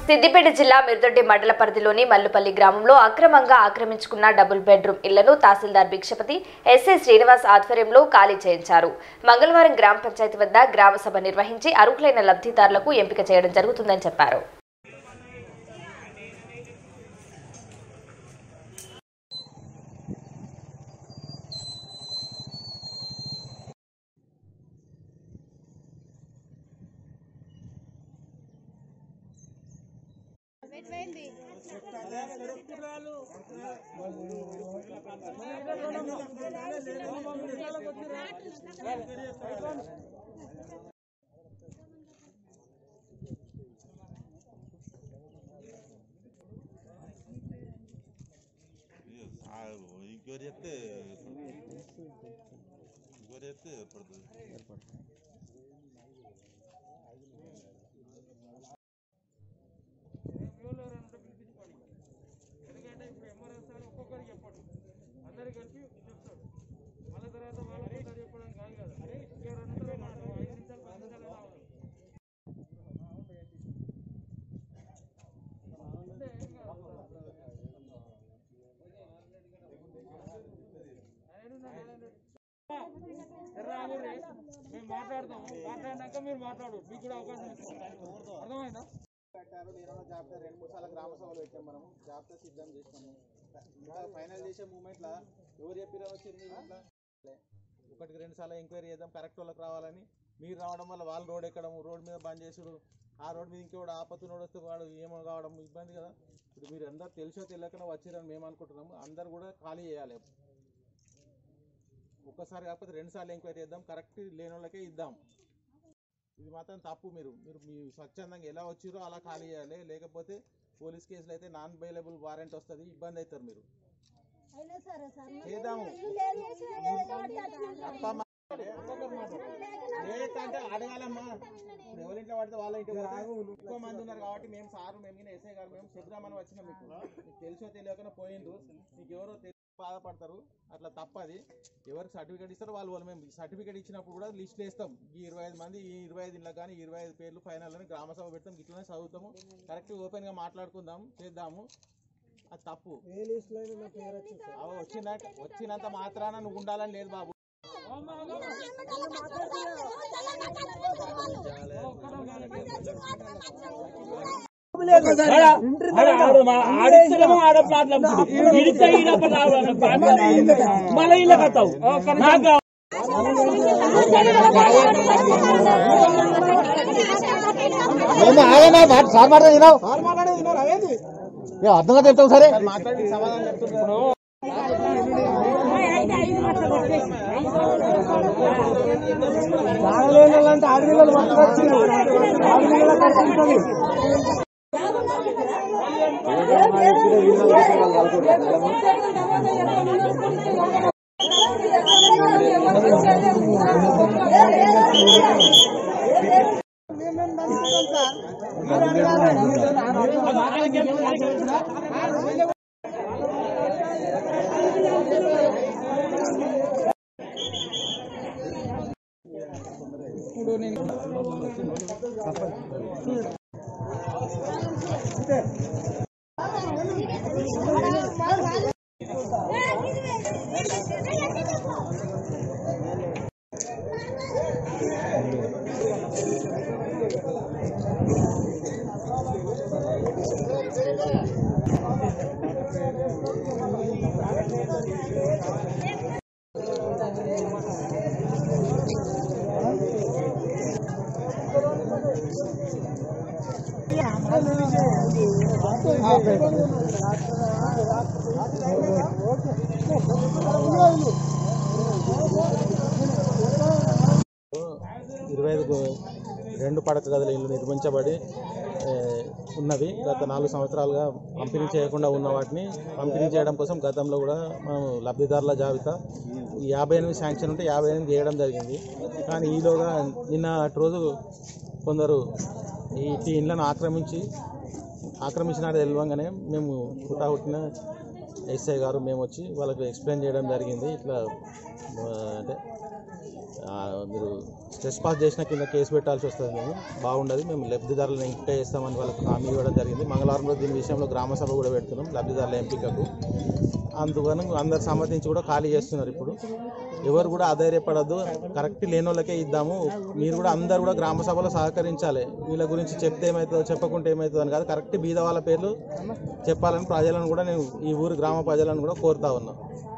సిద్దిపేట జిల్లా మిరుదొడ్డి మండల పరిధిలోని మల్లుపల్లి గ్రామంలో అక్రమంగా ఆక్రమించుకున్న డబుల్ బెడ్రూమ్ ఇళ్లను తహసీల్దార్ భిక్షపతి ఎస్ఏ శ్రీనివాస్ ఆధ్వర్యంలో ఖాళీ చేయించారు మంగళవారం గ్రామ పంచాయతీ వద్ద గ్రామ సభ నిర్వహించి అర్హులైన లబ్ధిదారులకు ఎంపిక చేయడం జరుగుతుందని చెప్పారు ఇంకోరు చెప్తే ఇంకోరు చెప్తే ఏర్పడుతుంది ఎందుకంటే ఇప్పుడు ఎంఆర్ఎస్ సార్ ఒక్కొక్కరికి చెప్పడు అందరికి కలిపి చెప్తాడు మళ్ళీ తర్వాత వాళ్ళకి ఒకసారి చెప్పడం కాదు కదా ఇంకా రెండు నిమిషాలు మాట్లాడు ఐదు నిమిషాలు పది నిమిషాలు రావాలి అంటే ఏం కాదు. ఆయనున్నాడు, ఆయనున్నాడు. ఎర్రా ఆగుర్రి. మేము మాట్లాడతాం మాట్లాడినాక మీరు మాట్లాడు మీకు కూడా అవకాశం ఇస్తాం అర్థమైందా పెట్టారు నేను జాబితా రెండు మూడు సార్లు గ్రామ సభలు పెట్టాం మనం జాబితా సిద్ధం చేసినాము ఇంకా ఫైనల్ చేసే మూమెంట్లో ఎవరు చెప్పిరా వచ్చారు మీరు ఇట్లా ఒకటికి రెండు సార్లు ఎంక్వైరీ చేద్దాం కరెక్ట్ వాళ్ళకి రావాలని మీరు రావడం వల్ల వాళ్ళు రోడ్ ఎక్కడం రోడ్ మీద బంద్ చేసుడు ఆ రోడ్ మీద ఇంకోటి ఆపత్తునోడు వస్తే వాడు ఏమో కావడం ఇబ్బంది కదా ఇప్పుడు మీరు అందరు తెలిసో తెలియకుండా వచ్చిరని మేము అనుకుంటున్నాము అందరు కూడా ఖాళీ చేయాలి ఒక్కసారి కాకపోతే రెండు సార్లు ఎంక్వైరీ చేద్దాం కరెక్ట్ లేని వాళ్ళకే ఇద్దాం ఇది మాత్రం తప్పు మీరు మీరు మీ స్వచ్ఛందంగా ఎలా వచ్చిరో అలా ఖాళీ చేయాలి లేకపోతే పోలీస్ కేసులు అయితే నాన్ బెయిలబుల్ వారెంట్ వస్తుంది ఇబ్బంది అవుతారు మీరు చేద్దాము తప్ప మా- లేదంటే అడగాలమ్మా ఇప్పుడు ఎవరింట్లో పడితే వాళ్ళ ఇంటి ఎక్కువ మంది ఉన్నారు కాబట్టి మేము సారు మేము ఈయన ఎస్ఐ గారు మేము చెబుదామని వచ్చినాం మీకు మీకు తెలుసో తెలియకుండా పోయిండ్రు మీకు ఎవరో తెలిసి బాధపడతారు అట్లా తప్పది ఎవరికి సర్టిఫికేట్ ఇస్తారో వాళ్ళు వాళ్ళు మేము సర్టిఫికేట్ ఇచ్చినప్పుడు కూడా లిస్ట్ వేస్తాం ఈ ఇరవై ఐదు మంది ఈ ఇరవై ఐదు ఇళ్ళకి కానీ ఇరవై ఐదు పేర్లు ఫైనల్ అని గ్రామ సభ పెడతాం ఇట్లనే చదువుతాము కరెక్ట్ ఓపెన్గా మాట్లాడుకుందాం చేద్దాము అది తప్పు అవి వచ్చిన వచ్చినంత మాత్రాన నువ్వు ఉండాలని లేదు బాబు మళ్ళీ ఇలా కట్టావు నాకు అర్థంగా చెప్తావు సరే మాట్లాడి సమాధానం చెప్తున్నాను ఇరవై ఐదు రెండు పడక గదుల ఇల్లు నిర్మించబడి ఏ, ఉన్నవి గత నాలుగు సంవత్సరాలుగా పంపిణీ చేయకుండా ఉన్న వాటిని పంపిణీ చేయడం కోసం గతంలో కూడా మనం లబ్ధిదారుల జాబితా ఈ యాభై ఎనిమిది శాంక్షన్ ఉంటే యాభై ఎనిమిది చేయడం జరిగింది కానీ ఈలోగా నిన్న రోజు కొందరు ఈ ఈ ఇళ్లను ఆక్రమించి ఆక్రమించినారు తెలియంగానే మేము హుటాహుటిన ఎస్ఐ గారు మేము వచ్చి వాళ్ళకి ఎక్స్ప్లెయిన్ చేయడం జరిగింది ఇట్లా ఆ, అంటే ఆ, మీరు స్ట్రెస్ పాస్ చేసిన కింద కేసు పెట్టాల్సి వస్తుంది మేము బాగుండదు మేము లబ్ధిదారులను ఇంకా చేస్తామని వాళ్ళకి హామీ ఇవ్వడం జరిగింది మంగళవారం రోజు దీని విషయంలో గ్రామ సభ కూడా పెడుతున్నాం లబ్ధిదారుల ఎంపికకు అందుకని అందరు సమ్మతించి కూడా ఖాళీ చేస్తున్నారు ఇప్పుడు ఎవరు కూడా అధైర్యపడద్దు కరెక్ట్ లేని వాళ్ళకే ఇద్దాము మీరు కూడా అందరు కూడా గ్రామ సభలో సహకరించాలి వీళ్ళ గురించి చెప్తే ఏమవుతుందో చెప్పకుంటే ఏమవుతుందో అని కాదు కరెక్ట్ బీద వాళ్ళ పేర్లు చెప్పాలని ప్రజలను కూడా నేను ఈ ఊరు గ్రామ ప్రజలను కూడా కోరుతా ఉన్నాను